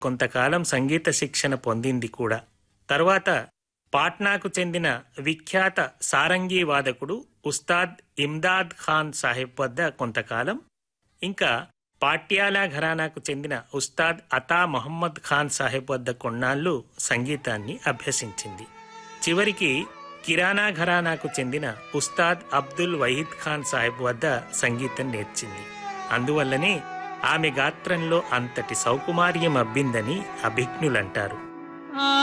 కొంతకాలం సంగీత శిక్షణ పొందింది కూడా తర్వాత పాట్నాకు చెందిన విఖ్యాత సారంగీ వాదకుడు ఉస్తాద్ ఇమ్దాద్ ఖాన్ సాహెబ్ వద్ద కొంతకాలం ఇంకా పాట్యాలా ఘరానాకు చెందిన ఉస్తాద్ అతా మొహమ్మద్ ఖాన్ సాహెబ్ వద్ద కొన్నాళ్లు సంగీతాన్ని అభ్యసించింది చివరికి కిరాణా ఘరానాకు చెందిన ఉస్తాద్ అబ్దుల్ వహీద్ ఖాన్ సాహెబ్ వద్ద సంగీతం నేర్చింది అందువల్లనే ఆమె గాత్రంలో అంతటి సౌకుమార్యం అబ్బిందని అభిజ్ఞులంటారు